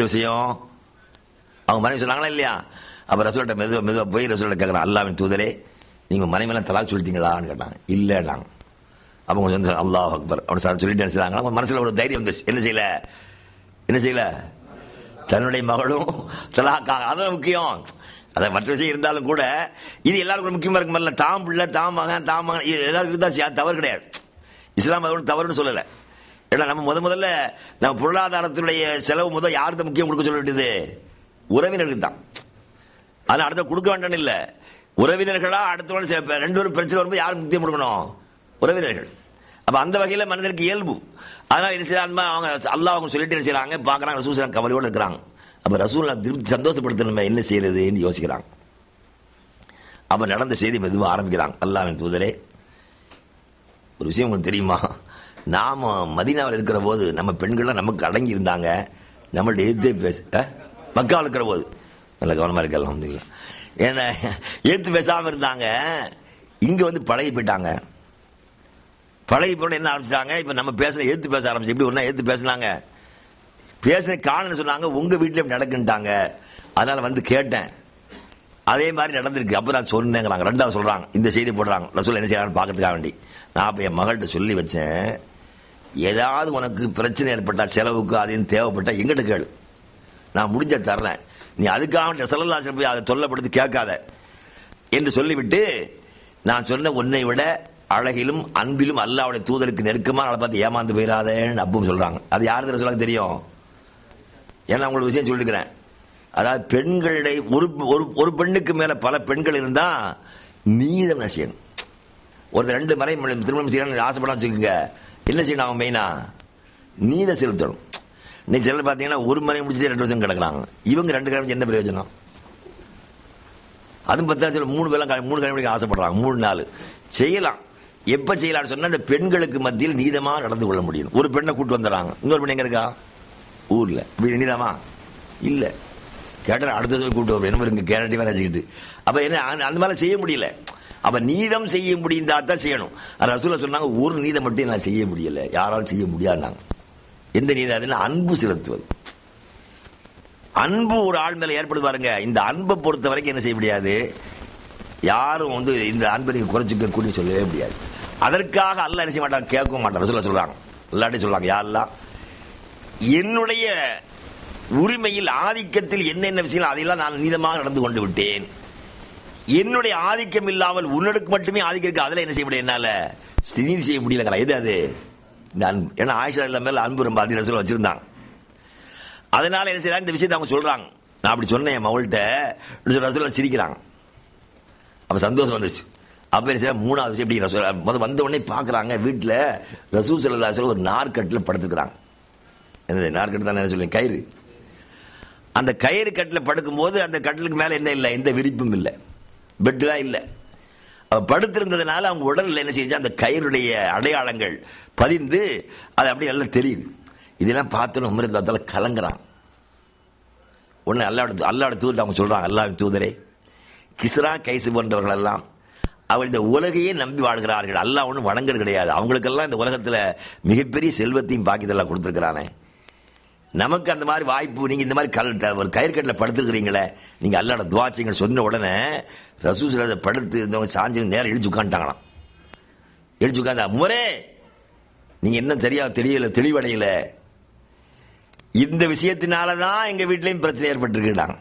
எந்த விஷயம் அவங்க மனைவி சொன்னாங்களா இல்லையா அப்ப ரசூல்கிட்ட மெதுவா மெதுவா போய் ரசூல்கிட்ட கேட்கறான் அல்லாவின் தூதரே நீங்க மனைவியெல்லாம் தலாக் சொல்லிட்டீங்களான்னு கேட்டாங்க இல்லைன்னாங்க அவங்க வந்து அல்லாஹ் அக்பர் அவன் சார் சொல்லிட்டு நினைச்சாங்க அவங்க மனசுல ஒரு தைரியம் வந்துச்சு என்ன செய்யல என்ன செய்யல தன்னுடைய மகளும் தலாக்கா அதான் முக்கியம் அதை மற்ற விஷயம் இருந்தாலும் கூட இது எல்லாருக்கும் முக்கியமா இருக்கும் இல்ல தாம் பிள்ளை தாம் மகன் தாம் மகன் இது எல்லாருக்கும் இருந்தா யா- தவறு கிடையாது இஸ்லாம் அது ஒண்ணும் தவறுன்னு சொல்லல ஏன்னா நம்ம முத முதல்ல நம்ம பொருளாதாரத்துடைய செலவு முதல் யாருக்கு முக்கியம் கொடுக்க சொல்ல வேண்டியது உறவினர்களுக்கு தான் அதனால அடுத்த கொடுக்க வேண்டாம் இல்ல உறவினர்களா அடுத்தவங்க சில பேர் ரெண்டு பேரும் பிரச்சனை வரும்போது யாருக்கு முக்கியம் கொடுக்கணும் உறவினர்கள் அப்ப அந்த வகையில மனிதருக்கு இயல்பு அதனால என்ன செய்யறாங்க அவங்க அல்லாஹ் அவங்க சொல்லிட்டு என்ன செய்யறாங்க பாக்குறாங்க ரசூல் கவலையோட இருக்கிறாங்க அப்ப ரசூல் திருப்தி சந்தோஷப்படுத்தணுமே என்ன செய்யறதுன்னு யோசிக்கிறாங்க அப்ப நடந்த செய்தி மெதுவா ஆரம்பிக்கிறாங்க அல்லாஹ்வின் தூதரே ஒரு விஷயம் உங்களுக்கு தெரியுமா நாம மதீனாவில் இருக்கிற போது நம்ம பெண்கள்லாம் நமக்கு அடங்கி இருந்தாங்க நம்மள்ட்ட எதிர்த்தே பேச அஹ்? மக்காவில் இருக்கிற போது நல்ல கவனமா இருக்க அல்ஹம்துலில்லாஹ் ஏன்னா ஏத்து பேசாம இருந்தாங்க இங்க வந்து பழகி போயிட்டாங்க பழகி போன என்ன ஆரம்பிச்சிட்டாங்க இப்ப நம்ம பேச ஏத்து பேச ஆரம்பிச்சு எப்படி ஒன்னா ஏத்து பேசினாங்க பேசுன காரணம் சொன்னாங்க உங்க வீட்டுல இப்படி நடக்குன்ட்டாங்க அதனால வந்து கேட்டேன் அதே மாதிரி நடந்திருக்கு அப்ப நான் சொன்னேங்கிறாங்க ரெண்டாவது சொல்றாங்க இந்த செய்தி போடுறாங்க ரசூல் என்ன செய்யறாங்க பார்க்கறதுக்காக வேண்டி நான் அப்ப என் மகள்கிட்ட சொல்லி வச்சேன் ஏதாவது உனக்கு பிரச்சனை ஏற்பட்டா செலவுக்கு அதுன்னு தேவைப்பட்டா எங்கிட்ட கேளு நான் முடிஞ்ச தர்றேன் நீ அதுக்காக செலவுலாசன் போய் அதை தொல்லப்படுத்தி கேட்காத என்று சொல்லிவிட்டு நான் சொன்ன உன்னை விட அழகிலும் அன்பிலும் அல்லாவுடைய தூதருக்கு நெருக்கமா அதை பார்த்து ஏமாந்து போயிடாதேன்னு அப்பும் சொல்றாங்க அது யாருக்கு சொல்ல தெரியும் ஏன்னா உங்களுக்கு விஷயம் சொல்லிருக்கிறேன் அதாவது பெண்களுடைய ஒரு ஒரு ஒரு பெண்ணுக்கு மேல பல பெண்கள் இருந்தா நீதம் என்ன செய்யணும் ஒரு ரெண்டு மறை திருமணம் செய்யணும்னு ஆசைப்படா வச்சுக்கோங்க என்ன செய்யணும் அவங்க மெயினா நீதம் செலுத்தணும் இன்னைக்கு சிலர் பார்த்தீங்கன்னா ஒரு மறை முடிச்சுட்டு ரெண்டு வருஷம் கிடக்குறாங்க இவங்க ரெண்டு கிழமை என்ன பிரயோஜனம் அதுவும் பத்தாச்சு மூணு பேரும் மூணு கிழமைக்கு ஆசைப்படுறாங்க மூணு நாள் செய்யலாம் எப்ப செய்யலாம்னு சொன்னா இந்த பெண்களுக்கு மத்தியில் நீதமா நடந்து கொள்ள முடியும் ஒரு பெண்ணை கூட்டு வந்துடுறாங்க இன்னொரு பெண் எங்க இருக்கா ஊர்ல இப்ப இது நீதமா இல்ல கேட்டா அடுத்த சொல்லி கூட்டு வருவோம் என்ன இங்க கேரண்டி வேற வச்சுக்கிட்டு அப்ப என்ன அந்த- அந்த மாதிரி செய்ய முடியல அப்ப நீதம் செய்ய முடிந்தா தான் செய்யணும் ரசூல சொன்னாங்க ஒரு நீதம் மட்டும் நான் செய்ய முடியல யாராலும் செய்ய முடியாதுனாங்க எந்த நீதம் அதுன்னா அன்பு செலுத்துவது அன்பு ஒரு ஆள் மேல ஏற்படுது பாருங்க இந்த அன்பை பொறுத்த வரைக்கும் என்ன செய்ய முடியாது யாரும் வந்து இந்த அன்பை நீங்க குறைச்சிக்க கூடி சொல்லவே முடியாது அதற்காக அல்லாஹ் என்ன செய்ய மாட்டாங்க கேட்கவும் மாட்டாங்க சொல்ல சொல்றாங்க எல்லாட்டையும் சொல்றாங்க யாரெல்லாம் என்னுடைய உரிமையில் ஆதிக்கத்தில் என்னென்ன விஷயம் அதையெல்லாம் நான் நீதமாக நடந்து கொண்டு விட்டேன் என்னுடைய ஆதிக்கம் இல்லாமல் உன்னடுக்கு மட்டுமே ஆதிக்கம் இருக்கு அதுல என்ன செய்ய முடியும் என்னால நீதி செய்ய முடியலங்கிற எது அது இந்த அன்பு ஏன்னா ஆயிஷா இல்ல மேல அன்பு ரொம்ப அதிக ரசூல் வச்சிருந்தாங்க அதனால என்ன செய்யறாங்க இந்த விஷயத்தை அவங்க சொல்றாங்க நான் அப்படி சொன்னேன் என் மகள்கிட்ட ரசூல் சிரிக்கிறாங்க அப்ப சந்தோஷம் வந்துச்சு அப்ப என்ன செய்யறாங்க மூணாவது விஷயம் எப்படி ரசூல் முத வந்த உடனே பாக்குறாங்க வீட்டுல ரசூல் சல்லா ஒரு நார்க்கட்டில் படுத்துக்கிறாங்க என்னது நார்க்கட்டு தானே சொல்லுங்க கயிறு அந்த கயிறு கட்டில் படுக்கும்போது அந்த கட்டிலுக்கு மேல என்ன இல்லை எந்த விரிப்பும் இல்லை பெட்லாம் இல்லை அவ படுத்திருந்ததுனால அவங்க உடல்ல என்ன செய்யுச்சு அந்த கயிறுடைய அடையாளங்கள் பதிந்து அது அப்படியே நல்லா தெரியுது இதெல்லாம் பார்த்தோன்னு உமரத்தால கலங்குறான் ஒன்னு அல்லாவோட அல்லாவோட தூதர் அவங்க சொல்றாங்க அல்லாவின் தூதரே கிஸ்ரா கைசு போன்றவர்கள் எல்லாம் அவள் இந்த உலகையே நம்பி வாழ்கிறார்கள் அல்லாஹ் ஒன்றும் வணங்குறது கிடையாது அவங்களுக்கெல்லாம் இந்த உலகத்துல மிகப்பெரிய செல்வத்தையும் பாக்கியத்தெல்லாம் கொடுத்துருக்கிறானே நமக்கு அந்த மாதிரி வாய்ப்பு நீங்க இந்த மாதிரி கல் ஒரு கயிற்கட்டில் படுத்துருக்கிறீங்களே நீங்க அல்லாட துவாச்சிங்க சொன்ன உடனே ரசூசில படுத்து இருந்தவங்க சாஞ்சி நேரம் இழிச்சு உட்காந்துட்டாங்களாம் இழிச்சு உட்காந்தா முரே நீங்க என்ன தெரியாது தெரியல தெளிவடையல இந்த விஷயத்தினால தான் எங்க வீட்லயும் பிரச்சனை ஏற்பட்டிருக்கிறாங்க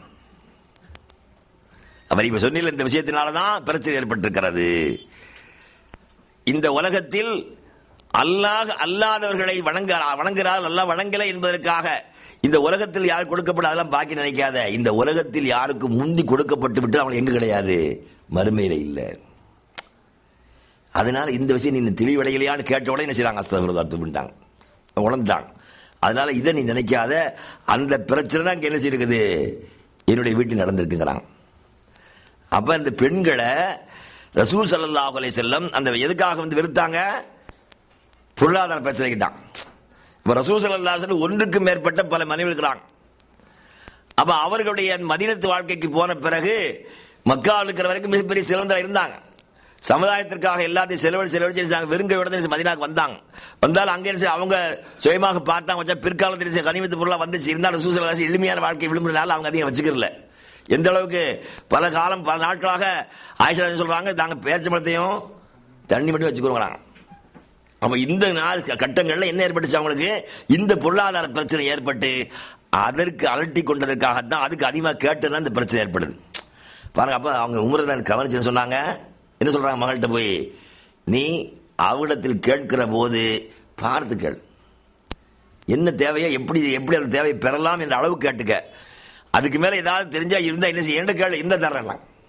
அவர் இப்ப சொன்னில இந்த விஷயத்தினால தான் பிரச்சனை ஏற்பட்டிருக்கிறது இந்த உலகத்தில் அல்லாஹ் அல்லாதவர்களை வணங்க வணங்குகிறார் அல்லாஹ் வணங்கலை என்பதற்காக இந்த உலகத்தில் யார் கொடுக்கப்பட அதெல்லாம் பாக்கி நினைக்காத இந்த உலகத்தில் யாருக்கு முந்தி கொடுக்கப்பட்டு விட்டு அவங்க எங்க கிடையாது மறுமையில இல்லை அதனால இந்த விஷயம் நீ தெளிவடையலையான்னு கேட்ட உடனே என்ன செய்றாங்க அஸ்தபிரதா துப்பிட்டாங்க உணர்ந்துட்டாங்க அதனால இதை நீ நினைக்காத அந்த பிரச்சனை தான் இங்க என்ன செய்யிருக்குது என்னுடைய வீட்டில் நடந்திருக்குங்கிறாங்க அப்ப இந்த பெண்களை ரசூல் ஸல்லல்லாஹு அலைஹி செல்லம் அந்த எதுக்காக வந்து வெறுத்தாங்க பொருளாதார பிரச்சனைக்கு தான் இப்ப ரசூல் ஸல்லல்லாஹு அலைஹி வஸல்லம் ஒன்றுக்கு மேற்பட்ட பல மனைவி இருக்கிறாங்க அப்ப அவர்களுடைய மதீனத்து வாழ்க்கைக்கு போன பிறகு மக்கா இருக்கிற வரைக்கும் மிகப்பெரிய சிறந்த இருந்தாங்க சமுதாயத்திற்காக எல்லாத்தையும் செலவழி செலவழிச்சு செஞ்சாங்க வெறுங்க விட மதினாக்கு வந்தாங்க வந்தாலும் அங்கே இருந்து அவங்க சுயமாக பார்த்தாங்க வச்சா பிற்காலத்தில் கனிமத்து பொருளா வந்துச்சு இருந்தாலும் சூசலாசி எளிமையான வாழ்க்கை விரும்புறதுனால அவங்க அதிகம் வச்சுக்கிறல எந்த அளவுக்கு பல காலம் பல நாட்களாக ஆயிஷா சொல்றாங்க நாங்க பேச்சம்பளத்தையும் தண்ணி மட்டும் வச்சுக்கிறோங்கிறாங்க அப்ப இந்த நாள் கட்டங்கள்ல என்ன ஏற்பட்டுச்சு அவங்களுக்கு இந்த பொருளாதார பிரச்சனை ஏற்பட்டு அதற்கு அலட்டி கொண்டதற்காகத்தான் அதுக்கு அதிகமாக கேட்டுதான் இந்த பிரச்சனை ஏற்படுது பாருங்க அப்ப அவங்க உமரதான் கவனிச்சுன்னு சொன்னாங்க என்ன சொல்றாங்க மகள்கிட்ட போய் நீ அவரிடத்தில் கேட்கிற போது பார்த்து கேள் என்ன தேவையோ எப்படி எப்படி அந்த தேவையை பெறலாம் என்ற அளவு கேட்டுக்க அதுக்கு மேல ஏதாவது தெரிஞ்சா இருந்தா என்ன செய்ய என்ன கேள் என்ன தர்றேன்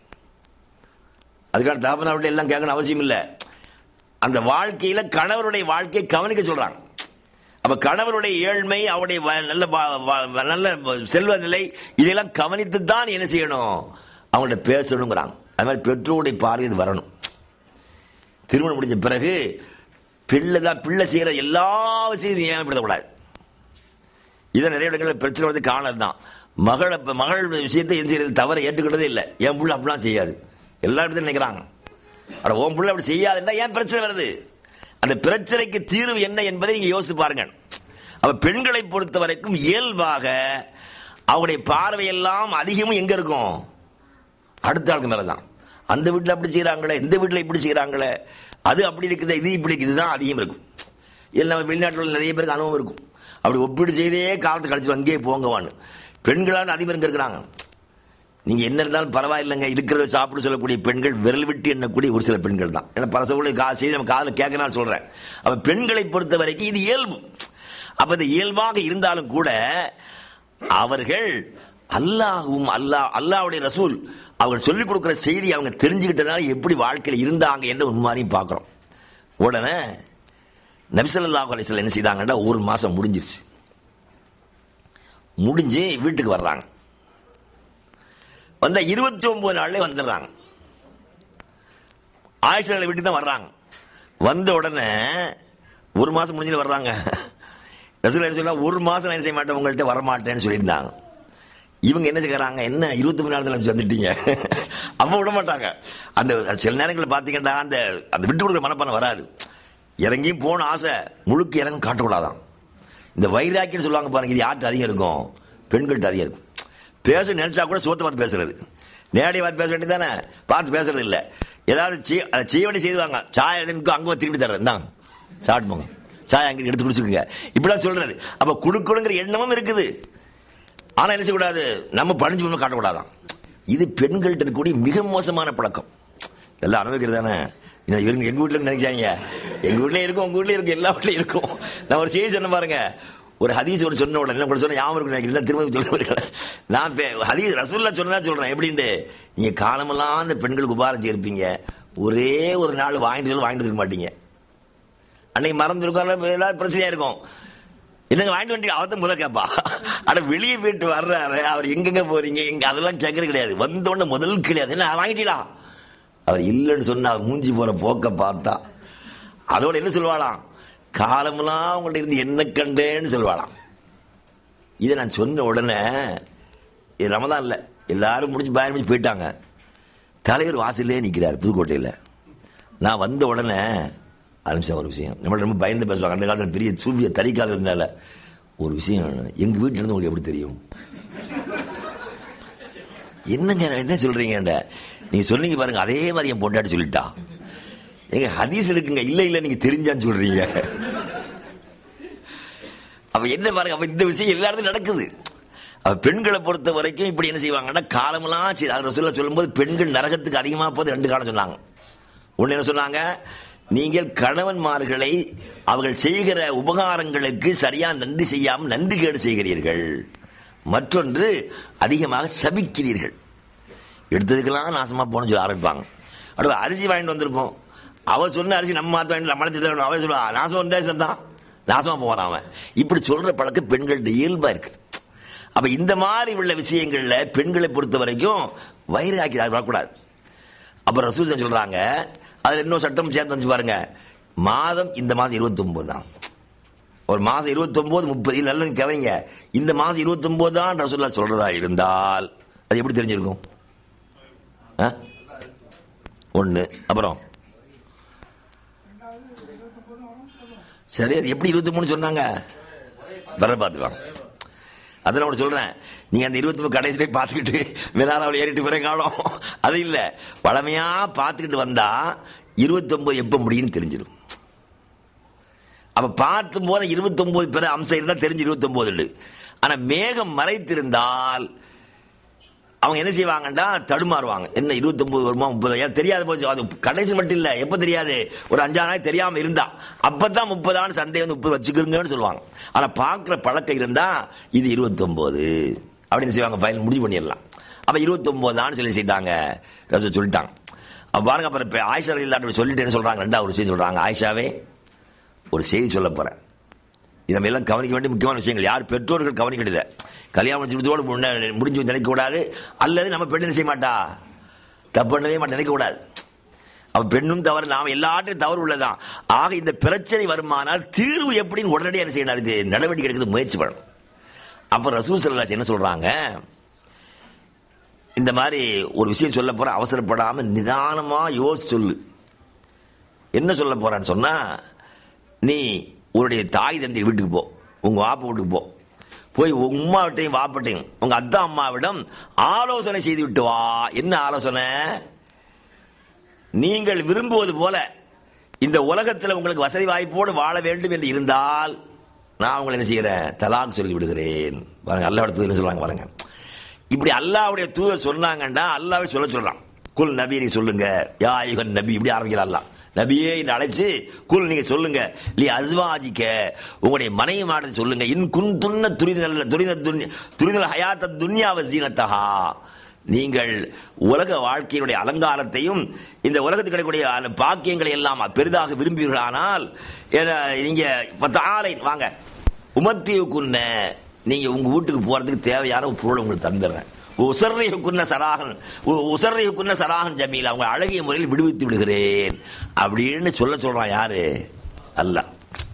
அதுக்கான தாபனா விட்டு எல்லாம் கேட்கணும் அவசியம் இல்லை அந்த வாழ்க்கையில கணவருடைய வாழ்க்கையை கவனிக்க சொல்றாங்க அப்ப கணவருடைய ஏழ்மை அவருடைய வ- நல்ல வ- வ- நல்ல செல்வ நிலை இதெல்லாம் கவனித்து தான் என்ன செய்யணும் அவங்கள்ட்ட பேசணுங்கிறாங்க அது மாதிரி பெற்றோருடைய பார்வை இது வரணும் திருமணம் முடிஞ்ச பிறகு பிள்ளை தான் பிள்ளை செய்யற எல்லா விஷயத்தையும் ஏமாப்படுத்தக்கூடாது இதை நிறைய இடங்களில் பிரச்சனை வந்து காணது தான் மகள் அப்ப மகள் விஷயத்தை எந்த செய்யறது தவற ஏற்றுக்கிட்டதே இல்லை என் புள்ள அப்படிலாம் செய்யாது எல்லா இடத்துலையும் நினைக்கிறாங்க அட உன் புள்ள அப்படி செய்யாதுன்னா ஏன் பிரச்சனை வருது அந்த பிரச்சனைக்கு தீர்வு என்ன என்பதை நீங்க யோசித்து பாருங்க அப்ப பெண்களை பொறுத்த வரைக்கும் இயல்பாக அவங்களுடைய பார்வையெல்லாம் அதிகமும் எங்க இருக்கும் அடுத்த ஆளுக்கு மேலதான் அந்த வீட்டில் அப்படி செய்றாங்களே இந்த வீட்டில் இப்படி செய்றாங்களே அது அப்படி இருக்குது இது இப்படி இருக்குது இதுதான் அதிகம் இருக்கும் இல்லை நம்ம வெளிநாட்டில் உள்ள நிறைய பேருக்கு அனுபவம் இருக்கும் அப்படி ஒப்பீடு செய்தே காலத்தை கழிச்சு அங்கேயே போங்கவான்னு பெண்களால் அதிபர் இங்க இருக்கிறாங்க நீங்க என்ன இருந்தாலும் பரவாயில்லைங்க இருக்கிறத சாப்பிட சொல்லக்கூடிய பெண்கள் விரல் விட்டு எண்ணக்கூடிய ஒரு சில பெண்கள் தான் ஏன்னா பல சொல்ல கா செய்தி நம்ம காதில் கேட்கணும் சொல்றேன் அப்ப பெண்களை பொறுத்த வரைக்கும் இது இயல்பு அப்ப இது இயல்பாக இருந்தாலும் கூட அவர்கள் அல்லாஹ்வும் அல்லாஹ் அல்லாஹ்வுடைய ரசூல் அவர்கள் சொல்லிக் கொடுக்கிற செய்தி அவங்க தெரிஞ்சுக்கிட்டதால எப்படி வாழ்க்கையில் இருந்தாங்க என்று உண்மையும் பார்க்கிறோம் உடனே நபிசல்லாஹ் அலிஸ்லாம் என்ன செய்தாங்கன்னா ஒரு மாசம் முடிஞ்சிருச்சு முடிஞ்சு வீட்டுக்கு வர்றாங்க வந்த இருபத்தி ஒன்பது நாள்ல வந்துடுறாங்க ஆயிஷாலை வீட்டுக்கு தான் வர்றாங்க வந்த உடனே ஒரு மாசம் முடிஞ்சு வர்றாங்க ரசூல் என்ன சொல்லா ஒரு மாசம் நான் என்ன செய்ய மாட்டேன் உங்கள்கிட்ட வரமாட்டேன்னு சொல்லியிருந்தாங்க இவங்க என்ன செய்யறாங்க என்ன இருபத்தி மூணு நாள் வந்துட்டீங்க அப்ப விட மாட்டாங்க அந்த சில நேரங்களில் பார்த்தீங்கன்னா அந்த அந்த விட்டு கொடுக்குற மனப்பானம் வராது இறங்கியும் போன ஆசை முழுக்க இறங்க காட்டக்கூடாதான் இந்த வைராக்கியம் சொல்லுவாங்க பாருங்க இது யார்கிட்ட அதிகம் இருக்கும் பெண்கள்கிட்ட அதிகம் இருக்கும் பேச நினைச்சா கூட சோத்தை பார்த்து பேசுறது நேரடி பார்த்து பேச வேண்டியதானே பார்த்து பேசுறது இல்ல ஏதாவது செய்- அதை செய்ய வேண்டிய செய்வாங்க சாய் எதுக்கு அங்க திரும்பி தர்றேன் இந்தாங்க சாப்பிட்டு போங்க சாய் அங்க எடுத்து குடிச்சுக்குங்க இப்படிலாம் சொல்றது அப்ப குடுக்கணுங்கிற எண்ணமும் இருக்குது ஆனா என்ன செய்யக்கூடாது நம்ம பணிஞ்சு முன்ன காட்டக்கூடாதான் இது பெண்கள்கிட்ட இருக்கக்கூடிய மிக மோசமான பழக்கம் எல்லாம் அனுபவிக்கிறது தானே இன்னும் இவங்க எங்க வீட்டுல நினைச்சாங்க எங்க வீட்ல இருக்கும் உங்க வீட்லயும் இருக்கும் எல்லா வீட்லயும் இருக்கும் நான் ஒரு செய்தி சொன்ன பாருங்க ஒரு ஹதீஸ் ஒரு சொன்ன உடனே உங்களுக்கு சொன்ன ஞாபகம் இருக்கு நினைக்கிறேன் திரும்ப சொல்ல வரல நான் பே- ஹதீஸ் ரசூல்லா சொன்னதா சொல்றேன் எப்படின்ட்டு நீங்க காலமெல்லாம் அந்த பெண்களுக்கு உபாரம் இருப்பீங்க ஒரே ஒரு நாள் வாங்கிட்டு சொல்லி வாங்கிட்டு இருக்க மாட்டீங்க அன்னைக்கு மறந்துருக்கோம் ஏதாவது பிரச்சனையா இருக்கும் என்னங்க வாங்கிட்டு வந்து அவத்த முதல் கேப்பா அட வெளியே போயிட்டு வர்றாரு அவர் எங்கெங்க போறீங்க எங்க அதெல்லாம் கேட்கறது கிடையாது வந்த உடனே முதல் கிடையாது என்ன வாங்கிட்டீங்களா அவர் இல்லைன்னு சொன்னா அவர் மூஞ்சி போற போக்க பார்த்தா அதோட என்ன சொல்லுவாளாம் காலமெல்லாம் உங்கள்ட்ட இருந்து என்ன கண்டேன்னு சொல்லுவாளாம் இதை நான் சொன்ன உடனே இது ரமதான் இல்ல எல்லாரும் முடிச்சு பயன் முடிச்சு போயிட்டாங்க தலைவர் வாசல்லே நிக்கிறார் புதுக்கோட்டையில் நான் வந்த உடனே ஆரம்பிச்சேன் ஒரு விஷயம் நம்மள ரொம்ப பயந்து பேசுவாங்க அந்த காலத்தில் பெரிய சூவிய தறிக்கால இருந்தால ஒரு விஷயம் எங்க வீட்டுல இருந்து உங்களுக்கு எப்படி தெரியும் என்னங்க என்ன சொல்றீங்க நீங்க சொன்னீங்க பாருங்க அதே மாதிரி என் பொண்டாட்டி சொல்லிட்டா எங்க ஹதீஸ் இருக்குங்க இல்ல இல்ல நீங்க தெரிஞ்சான்னு சொல்றீங்க அப்ப என்ன பாருங்க அப்ப இந்த விஷயம் எல்லா இடத்துலயும் நடக்குது அப்ப பெண்களை பொறுத்த வரைக்கும் இப்படி என்ன செய்வாங்கன்னா காலமெல்லாம் செய்- அது ரசூல்லா சொல்லும்போது பெண்கள் நரகத்துக்கு அதிகமா போது ரெண்டு காலம் சொன்னாங்க ஒண்ணு என்ன சொன்னாங்க நீங்கள் கணவன்மார்களை அவர்கள் செய்கிற உபகாரங்களுக்கு சரியா நன்றி செய்யாமல் நன்றி கேடு செய்கிறீர்கள் மற்றொன்று அதிகமாக சபிக்கிறீர்கள் எடுத்ததுக்கெல்லாம் நாசமா போகணும்னு சொல்லி ஆரம்பிப்பாங்க அடுத்து அரிசி வாங்கிட்டு வந்திருப்போம் அவ சொன்ன அரிசி நம்ம மாத்த வாங்கிட்டு நம்மளை திட்ட அவன் சொல்லுவா நாசம் வந்தே தான் நாசமா போவான் அவன் இப்படி சொல்ற பழக்கம் பெண்கள்ட்ட இயல்பா இருக்குது அப்ப இந்த மாதிரி உள்ள விஷயங்கள்ல பெண்களை பொறுத்த வரைக்கும் வைராக்கி அது வரக்கூடாது அப்ப ரசூசன் சொல்றாங்க அதுல இன்னும் சட்டம் சேர்த்து வந்து பாருங்க மாதம் இந்த மாதம் இருபத்தி ஒன்பது தான் ஒரு மாசம் இருபத்தி ஒன்பது முப்பது இல்ல நல்ல கவனிங்க இந்த மாசம் இருபத்தி ஒன்பது தான் ரசூல்லா சொல்றதா இருந்தால் அது எப்படி தெரிஞ்சிருக்கும் ஆ? ஒண்ணு அப்புறம் சரி அது எப்படி இருபத்தி மூணு சொன்னாங்க வர பார்த்துவாங்க அதான் நான் சொல்றேன் நீங்க அந்த இருபத்தி மூணு கடைசி போய் பார்த்துக்கிட்டு மினாராவில் ஏறிட்டு பிறகு காணும் அது இல்ல பழமையா பார்த்துக்கிட்டு வந்தா இருபத்தி ஒன்பது எப்ப முடியும்னு தெரிஞ்சிடும் அப்ப பார்த்தும் போது இருபத்தி ஒன்பது பிற அம்சம் இருந்தா தெரிஞ்சு இருபத்தி ஒன்பது ஆனா மேகம் மறைத்திருந்தால் அவங்க என்ன செய்வாங்கன்னா தடுமாறுவாங்க என்ன இருபத்தி ஒன்பது வருமா முப்பது ஏன் தெரியாது போச்சு அது கடைசி மட்டும் இல்ல எப்ப தெரியாது ஒரு அஞ்சாறு நாள் தெரியாம இருந்தா அப்பதான் முப்பதான சந்தேகம் வந்து முப்பது வச்சுக்கிறங்கன்னு சொல்லுவாங்க ஆனா பாக்குற பழக்கம் இருந்தா இது இருபத்தி ஒன்பது அப்படின்னு செய்வாங்க ஃபைல் முடிவு பண்ணிடலாம் அப்ப இருபத்தி ஒன்பது சொல்லி செய்யிட்டாங்க ரசூல் சொல்லிட்டாங்க அப்ப பாருங்க அப்புறம் இப்ப ஆயிஷா இல்லாட்ட சொல்லிட்டேன்னு சொல்றாங்க ரெண்டாவது ஒரு விஷயம் சொல்றாங்க ஆயிஷாவே ஒரு செய்தி சொல்ல போறேன் இது நம்ம எல்லாம் கவனிக்க வேண்டிய முக்கியமான விஷயங்கள் யார் பெற்றோர்கள் கவனிக்கிறது கல்யாணம் முடிச்சதோடு முன்ன- முடிஞ்சு நினைக்க கூடாது அல்லது நம்ம பெண் என்ன செய்ய மாட்டா தப்பு பண்ணவே மாட்டா நினைக்க கூடாது அவ பெண்ணும் தவறு நாம எல்லாத்தையும் தவறு உள்ளதான் ஆக இந்த பிரச்சனை வருமானால் தீர்வு எப்படின்னு உடனடியாக என்ன செய்யணும் அதுக்கு நடவடிக்கை எடுக்கிறது முயற்சி பண்ணணும் அப்ப ரசூல் ஸல்லல்லாஹு என்ன சொல்றாங்க இந்த மாதிரி ஒரு விஷயம் சொல்ல போற அவசரப்படாம நிதானமா யோசிச்சு சொல்லு என்ன சொல்ல போறான்னு சொன்னா நீ உன்னுடைய தாய் தந்தை வீட்டுக்கு போ உங்க வாப்பா வீட்டுக்கு போ போய் உங்க உமாவிட்டையும் வாப்பட்டையும் உங்க அத்தா அம்மாவிடம் ஆலோசனை செய்து விட்டு வா என்ன ஆலோசனை நீங்கள் விரும்புவது போல இந்த உலகத்தில் உங்களுக்கு வசதி வாய்ப்போடு வாழ வேண்டும் என்று இருந்தால் நான் உங்களை என்ன செய்கிறேன் தலாக் சொல்லி விடுகிறேன் பாருங்க அல்லாஹ் தூதர் சொல்றாங்க பாருங்க இப்படி அல்லாஹ்வுடைய தூதர் சொன்னாங்கன்னா அல்லாஹ்வே சொல்ல சொல்றான் குல் நபி நீ சொல்லுங்க யா யுகன் நபி இப்படி ஆரம்பிக்கிறான் அல்லாஹ் நபியே என்று அழைச்சு குல் நீங்க சொல்லுங்க லி அஸ்வாஜிக்க உங்களுடைய மனைவி மாடல் சொல்லுங்க இன் குன் துண்ண துரித துரித துரித ஹயாத்த துன்யாவ ஜீனத்தஹா நீங்கள் உலக வாழ்க்கையினுடைய அலங்காரத்தையும் இந்த உலகத்துக்கு கிடைக்கக்கூடிய அந்த பாக்கியங்களை எல்லாம் பெரிதாக விரும்புவீர்களானால் ஏன்னா, நீங்க பத்தாலை வாங்க உமத்தியுக்குன்ன நீங்க உங்க வீட்டுக்கு போறதுக்கு தேவையான ஒரு பொருளை உங்களுக்கு தந்துடுறேன் உசர்ரையுக்குன்ன சராகன் உ- உசர்ரையுக்குன்ன சராகன் ஜமீல் அவங்க அழகிய முறையில் விடுவித்து விடுகிறேன் அப்படின்னு சொல்ல சொல்றான் யாரு அல்லாஹ்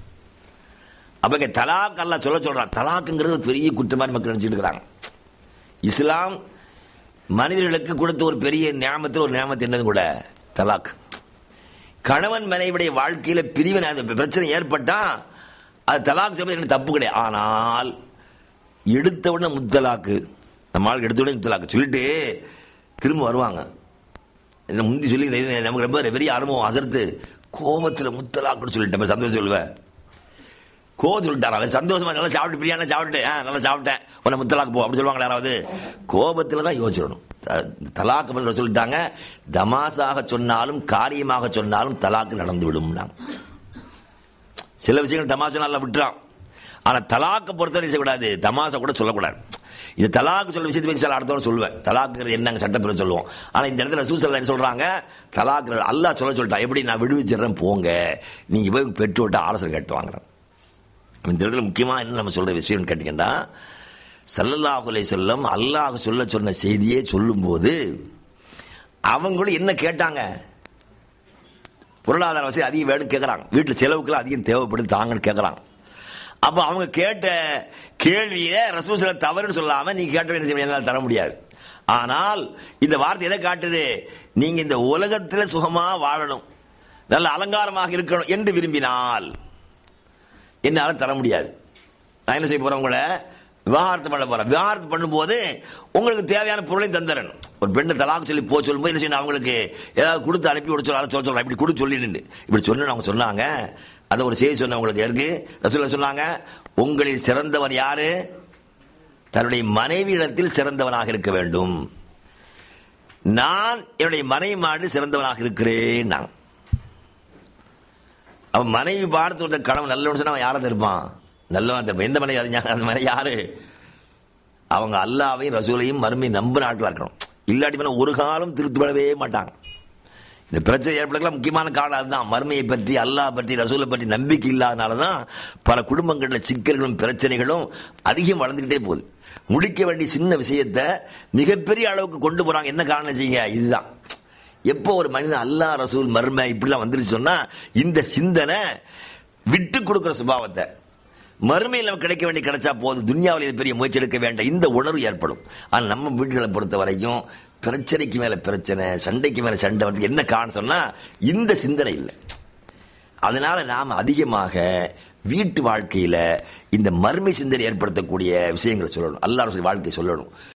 அப்ப இங்க தலாக் அல்லாஹ் சொல்ல சொல்றான் தலாக்குங்கிறது ஒரு பெரிய குற்றமான மக்கள் நினைச்சிட்டு இருக்கிறாங்க இஸ்லாம் மனிதர்களுக்கு கொடுத்த ஒரு பெரிய ஞாபகத்தில் ஒரு ஞாபகத்து என்னது கூட தலாக் கணவன் மனைவிடைய வாழ்க்கையில பிரிவினை அந்த பிரச்சனை ஏற்பட்டா அது தலாக் சொல்றது எனக்கு தப்பு கிடையாது ஆனால் எடுத்த உடனே முத்தலாக்கு நம்ம ஆளுக்கு எடுத்த உடனே முத்தலாக்கு சொல்லிட்டு திரும்ப வருவாங்க என்ன முந்தி சொல்லி இது நமக்கு ரொம்ப பெரிய அனுபவம் அசர்த்து கோபத்தில் முத்தலாக்குன்னு சொல்லிட்டேன் சந்தோஷம் சொல்லுவேன் கோவம் சொல்லிட்டாரா அவன் சந்தோஷமா நல்லா சாப்பிட்டு பிரியாணி சாப்பிட்டு ஆ நல்லா சாப்பிட்டேன் உன்னை முத்தலாக்கு போ அப்படி சொல்லுவாங்களா யாராவது கோபத்தில் தான் யோசிச்சிடணும் த- தலாக்கு பண்ண சொல்லிட்டாங்க தமாசாக சொன்னாலும் காரியமாக சொன்னாலும் தலாக்கு நடந்து விடும்னாங்க சில விஷயங்கள் தமாஷா நல்லா விட்டுறான் ஆனா தலாக்க பொறுத்தவரை செய்யக்கூடாது தமாஷா கூட சொல்லக்கூடாது இது தலாக்கு சொல்ல விஷயத்தை பற்றி சில அடுத்தவரை சொல்லுவேன் தலாக்குறது என்னங்க சட்டப்பிர சொல்லுவோம் ஆனா இந்த இடத்துல ரசூல் என்ன சொல்றாங்க தலாக்கு அல்லாஹ் சொல்ல சொல்லிட்டான் எப்படி நான் விடுவிச்சிடுறேன் போங்க நீங்க போய் பெற்றோட்ட ஆலோசனை கேட்டு வாங்குறேன் இந்த இடத்துல முக்கியமா என்ன நம்ம சொல்ற விஷயம் கேட்டீங்கன்னா சல்லல்லாஹு அலைஹி வஸல்லம் அல்லாஹ் சொல்ல சொன்ன செய்தியே சொல்லும்போது அவங்களும் என்ன கேட்டாங்க பொருளாதார வசதி அதிகம் வேணும் கேட்குறாங்க வீட்டில் செலவுக்குலாம் அதிகம் தேவைப்படுது தாங்கன்னு கேட்குறாங்க அப்போ அவங்க கேட்ட கேள்வியை ரசூசில தவறுன்னு சொல்லாம நீங்க கேட்ட என்ன செய்ய என்னால் தர முடியாது ஆனால் இந்த வார்த்தை எதை காட்டுது நீங்க இந்த உலகத்துல சுகமா வாழணும் நல்ல அலங்காரமாக இருக்கணும் என்று விரும்பினால் என்னால தர முடியாது நான் என்ன செய்ய போறேன் உங்களை விவாகரத்து பண்ண போறேன் விவாகரத்து பண்ணும்போது உங்களுக்கு தேவையான பொருளையும் தந்துடணும் ஒரு பெண்ணை தலாக்கு சொல்லி போ சொல்லும்போது என்ன செய்யணும் அவங்களுக்கு ஏதாவது கொடுத்து அனுப்பி விட சொல்ல சொல்ல சொல்ல இப்படி கொடு சொல்லிடு இப்படி சொன்னு அவங்க சொன்னாங்க அதை ஒரு செய்தி சொன்னவங்களுக்கு இருக்கு ரசூலுல்லாஹ் சொன்னாங்க உங்களில் சிறந்தவர் யாரு தன்னுடைய மனைவியிடத்தில் சிறந்தவனாக இருக்க வேண்டும் நான் என்னுடைய மனைவி மாடு சிறந்தவனாக இருக்கிறேன் நான் அவன் மனைவி பார்த்து ஒருத்தர் கணவன் நல்லவன் சொன்னா அவன் யாரை இருப்பான் நல்லவன் இருப்பான் எந்த மனைவி அது ஞா- அந்த மனைவி யாரு அவங்க அல்லாவையும் ரசூலையும் மறுமை நம்பின ஆட்களா இருக்கணும் இல்லாட்டி மேல ஒரு காலம் திருத்துப்படவே மாட்டாங்க இந்த பிரச்சனை ஏற்படுறதுலாம் முக்கியமான காரணம் அதுதான் மறுமையை பற்றி அல்லாஹ் பற்றி ரசூலை பற்றி நம்பிக்கை இல்லாதனால தான் பல குடும்பங்களில் சிக்கல்களும் பிரச்சனைகளும் அதிகம் வளர்ந்துக்கிட்டே போகுது முடிக்க வேண்டிய சின்ன விஷயத்தை மிகப்பெரிய அளவுக்கு கொண்டு போறாங்க என்ன காரணம் செய்யுங்க இதுதான் எப்போ ஒரு மனிதன் அல்லாஹ் ரசூல் மர்ம இப்படிலாம் வந்துருச்சு சொன்னா இந்த சிந்தனை விட்டு கொடுக்கிற சுபாவத்தை மறுமையில் நமக்கு கிடைக்க வேண்டிய கிடைச்சா போதும் துன்யாவில் இது பெரிய முயற்சி எடுக்க வேண்டாம் இந்த உணர்வு ஏற்படும் ஆனால் நம்ம வீடுகளை பொறுத்த வரைக்கும் பிரச்சனைக்கு மேல பிரச்சனை சண்டைக்கு மேல சண்டை வந்து என்ன காரணம் சொன்னா இந்த சிந்தனை இல்லை அதனால நாம் அதிகமாக வீட்டு வாழ்க்கையில இந்த மர்ம சிந்தனை ஏற்படுத்தக்கூடிய விஷயங்களை சொல்லணும் அல்லாஹ் ரசூல் வாழ்க்கை சொல்லணும்